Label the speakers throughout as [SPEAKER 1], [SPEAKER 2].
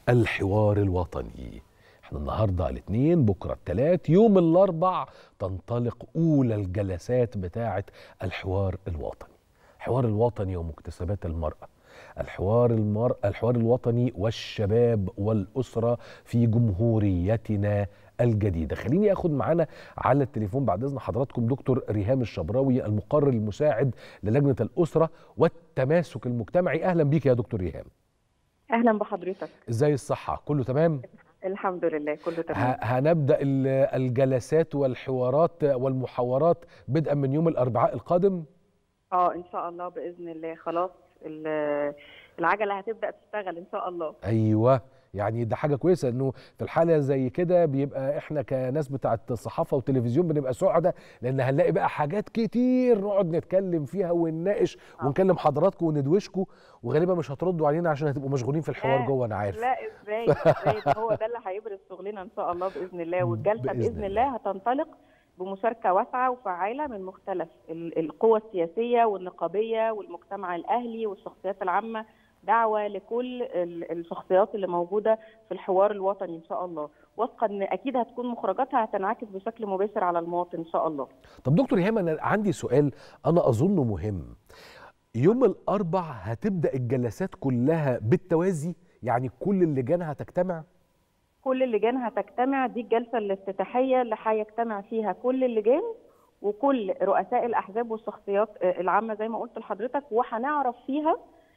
[SPEAKER 1] الحوار الوطني احنا النهارده الاثنين بكره الثلاث يوم الاربع تنطلق اولى الجلسات بتاعه الحوار الوطني الحوار الوطني ومكتسبات المراه الحوار المر... الحوار الوطني والشباب والاسره في جمهوريتنا الجديده خليني اخد معانا على التليفون بعد اذن حضراتكم دكتور ريهام الشبراوي المقرر المساعد للجنه الاسره والتماسك المجتمعي اهلا بيك يا دكتور ريهام
[SPEAKER 2] اهلا بحضرتك
[SPEAKER 1] ازاي الصحه كله تمام
[SPEAKER 2] الحمد لله كله تمام
[SPEAKER 1] ه- هنبدا ال- الجلسات والحوارات والمحاورات بدءا من يوم الاربعاء القادم
[SPEAKER 2] اه ان شاء الله باذن الله خلاص ال- العجله هتبدا تشتغل ان شاء الله
[SPEAKER 1] ايوه يعني ده حاجه كويسه انه في الحاله زي كده بيبقى احنا كناس بتاعه صحافه وتلفزيون بنبقى سعداء لان هنلاقي بقى حاجات كتير نقعد نتكلم فيها ونناقش
[SPEAKER 2] آه.
[SPEAKER 1] ونكلم حضراتكم وندوشكم وغالبا مش هتردوا علينا عشان هتبقوا مشغولين في الحوار
[SPEAKER 2] لا،
[SPEAKER 1] جوه انا عارف
[SPEAKER 2] لا ازاي ازاي ده هو ده اللي هيبرز شغلنا ان شاء الله باذن الله والجلسه
[SPEAKER 1] بإذن
[SPEAKER 2] باذن,
[SPEAKER 1] الله.
[SPEAKER 2] الله هتنطلق بمشاركه واسعه وفعاله من مختلف ال- القوى السياسيه والنقابيه والمجتمع الاهلي والشخصيات العامه دعوه لكل ال- الشخصيات اللي موجوده في الحوار الوطني ان شاء الله واثقه ان اكيد هتكون مخرجاتها هتنعكس بشكل مباشر على المواطن ان شاء الله
[SPEAKER 1] طب دكتور ايهام انا عندي سؤال انا اظنه مهم يوم الاربع هتبدا الجلسات كلها بالتوازي يعني كل اللجان هتجتمع
[SPEAKER 2] كل اللجان هتجتمع دي الجلسه الافتتاحيه اللي هيجتمع فيها كل اللجان وكل رؤساء الاحزاب والشخصيات آه، العامه زي ما قلت لحضرتك وهنعرف فيها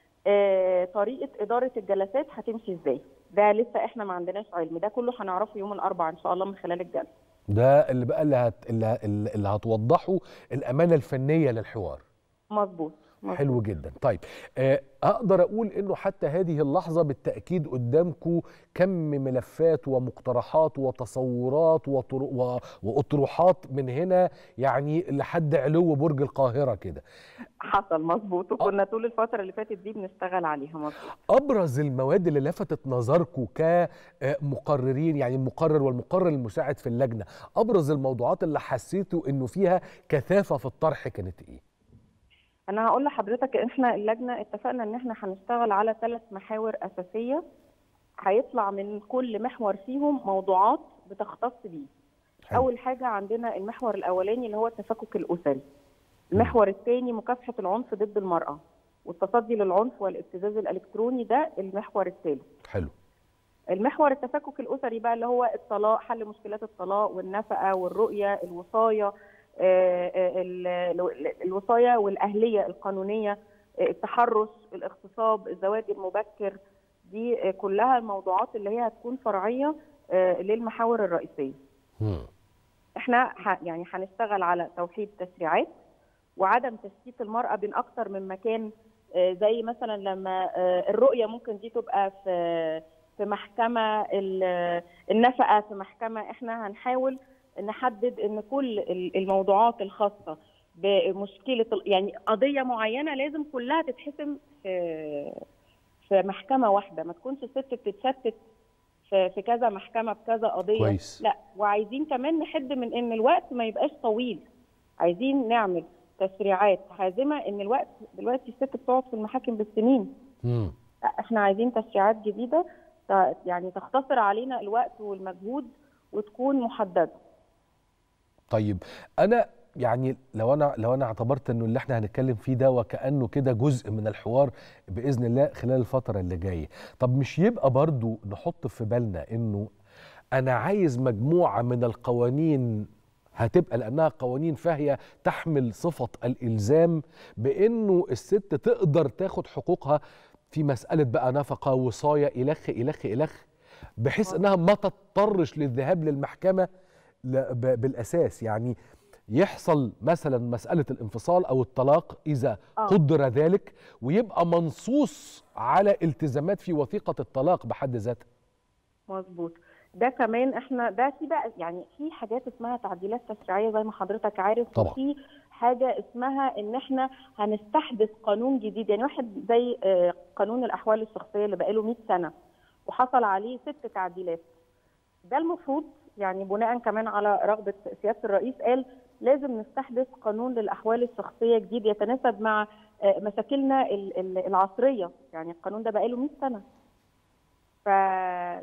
[SPEAKER 2] آه، طريقه اداره الجلسات هتمشي ازاي ده لسه احنا ما عندناش علم ده كله هنعرفه يوم الاربعاء ان شاء الله من خلال الجلسه
[SPEAKER 1] ده اللي بقى اللي, هت... اللي, اللي هتوضحه الامانه الفنيه للحوار
[SPEAKER 2] مظبوط مظبوط.
[SPEAKER 1] حلو جدا طيب آه، اقدر اقول انه حتى هذه اللحظه بالتاكيد قدامكم كم ملفات ومقترحات وتصورات وطر... و... واطروحات من هنا يعني لحد علو برج القاهره كده
[SPEAKER 2] حصل مظبوط وكنا طول الفتره اللي فاتت دي بنشتغل عليها مظبوط
[SPEAKER 1] ابرز المواد اللي لفتت نظركم كمقررين يعني المقرر والمقرر المساعد في اللجنه ابرز الموضوعات اللي حسيتوا انه فيها كثافه في الطرح كانت ايه
[SPEAKER 2] انا هقول لحضرتك احنا اللجنه اتفقنا ان احنا هنشتغل على ثلاث محاور اساسيه هيطلع من كل محور فيهم موضوعات بتختص بيه
[SPEAKER 1] حلو.
[SPEAKER 2] اول حاجه عندنا المحور الاولاني اللي هو التفكك الاسري المحور الثاني مكافحه العنف ضد المراه والتصدي للعنف والابتزاز الالكتروني ده المحور الثالث
[SPEAKER 1] حلو
[SPEAKER 2] المحور التفكك الاسري بقى اللي هو الطلاق حل مشكلات الطلاق والنفقه والرؤيه الوصايه آه، آه، ال- ال- الوصايه والاهليه القانونيه آه، التحرش الاغتصاب الزواج المبكر دي آه، كلها الموضوعات اللي هي هتكون فرعيه آه، للمحاور الرئيسيه
[SPEAKER 1] مم.
[SPEAKER 2] احنا ح- يعني هنشتغل على توحيد تشريعات وعدم تشتيت المرأة بين أكتر من مكان آه، زي مثلا لما آه، الرؤية ممكن دي تبقى في في محكمة ال- النفقة في محكمة احنا هنحاول نحدد ان كل ال- الموضوعات الخاصة بمشكلة ال- يعني قضية معينة لازم كلها تتحسم في في محكمة واحدة ما تكونش الست بتتشتت في في كذا محكمة بكذا قضية
[SPEAKER 1] كويس
[SPEAKER 2] لا وعايزين كمان نحد من ان الوقت ما يبقاش طويل عايزين نعمل تشريعات حازمه ان الوقت دلوقتي الست بتقعد في المحاكم بالسنين
[SPEAKER 1] مم.
[SPEAKER 2] لا احنا عايزين تشريعات جديده ت- يعني تختصر علينا الوقت والمجهود وتكون محدده
[SPEAKER 1] طيب انا يعني لو انا لو انا اعتبرت انه اللي احنا هنتكلم فيه ده وكانه كده جزء من الحوار باذن الله خلال الفتره اللي جايه طب مش يبقى برضو نحط في بالنا انه انا عايز مجموعه من القوانين هتبقى لانها قوانين فهي تحمل صفه الالزام بانه الست تقدر تاخد حقوقها في مساله بقى نفقه وصايه الخ الخ الخ بحيث انها ما تضطرش للذهاب للمحكمه ل- ب- بالاساس يعني يحصل مثلا مساله الانفصال او الطلاق اذا
[SPEAKER 2] آه.
[SPEAKER 1] قدر ذلك ويبقى منصوص على التزامات في وثيقه الطلاق بحد ذاتها
[SPEAKER 2] مظبوط ده كمان احنا ده في بقى يعني في حاجات اسمها تعديلات تشريعيه زي ما حضرتك عارف
[SPEAKER 1] طبعا.
[SPEAKER 2] وفي حاجه اسمها ان احنا هنستحدث قانون جديد يعني واحد زي آه، قانون الاحوال الشخصيه اللي بقاله 100 سنه وحصل عليه ست تعديلات ده المفروض يعني بناء كمان على رغبه سياده الرئيس قال لازم نستحدث قانون للاحوال الشخصيه جديد يتناسب مع آه، مشاكلنا ال- ال- العصريه يعني القانون ده بقاله 100 سنه ف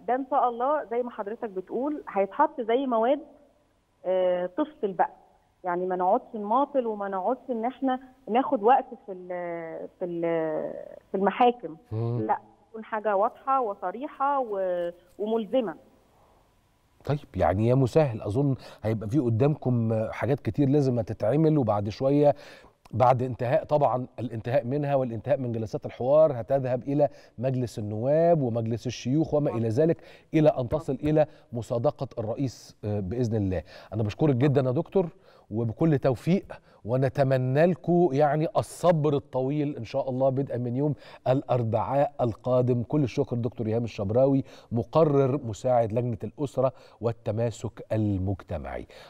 [SPEAKER 2] ده ان شاء الله زي ما حضرتك بتقول هيتحط زي مواد آه، تفصل بقى يعني ما نقعدش نماطل وما نقعدش ان احنا ناخد وقت في ال- في ال- في المحاكم
[SPEAKER 1] مم.
[SPEAKER 2] لا تكون حاجه واضحه وصريحه و- وملزمه
[SPEAKER 1] طيب يعني يا مسهل اظن هيبقى في قدامكم حاجات كتير لازم تتعمل وبعد شويه بعد انتهاء طبعا الانتهاء منها والانتهاء من جلسات الحوار هتذهب الى مجلس النواب ومجلس الشيوخ وما الى ذلك الى ان تصل الى مصادقه الرئيس آه، باذن الله. انا بشكرك جدا يا دكتور وبكل توفيق ونتمنى لكم يعني الصبر الطويل ان شاء الله بدءا من يوم الاربعاء القادم كل الشكر دكتور ايهام الشبراوي مقرر مساعد لجنه الاسره والتماسك المجتمعي